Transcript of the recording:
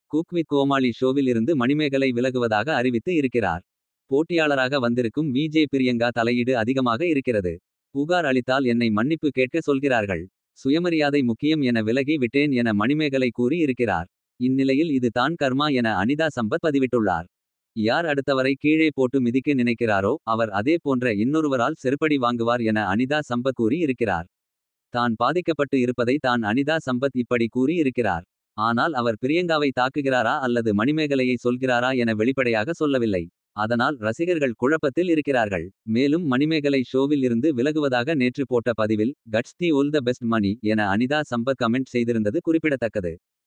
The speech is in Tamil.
குக் வித் கோமாளி ஷோவில் இருந்து மணிமேகலை விலகுவதாக அறிவித்து இருக்கிறார். போட்டியாளராக வந்திருக்கும் விஜே பிரியங்கா தலையீடு அதிகமாக இருக்கிறது. புகார் அளித்தால் என்னை மன்னிப்பு கேட்க சொல்கிறார்கள். சுயமரியாதை முக்கியம் என விலகி விட்டேன் என மணிமேகலை கூறி இருக்கிறார். இந்நிலையில் இது தான் கர்மா என அனிதா சம்பத் பதிவிட்டுள்ளார். யார் அடுத்தவரை கீழே போட்டு மிதிக்க நினைக்கிறாரோ அவர் அதே போன்ற இன்னொருவரால் செருப்படி வாங்குவார் என அனிதா சம்பத் கூறி இருக்கிறார். தான் பாதிக்கப்பட்டு இருப்பதை தான் அனிதா சம்பத் இப்படி கூறி இருக்கிறார். ஆனால் அவர் பிரியங்காவை தாக்குகிறாரா அல்லது மணிமேகலையை சொல்கிறாரா என வெளிப்படையாக சொல்லவில்லை. அதனால் ரசிகர்கள் குழப்பத்தில் இருக்கிறார்கள். மேலும் மணிமேகலை ஷோவில் இருந்து விலகுவதாக நேற்று போட்ட பதிவில் கட்ஸ் தி ஒல் த பெஸ்ட் மணி என அனிதா சம்பத் கமெண்ட் செய்திருந்தது குறிப்பிடத்தக்கது.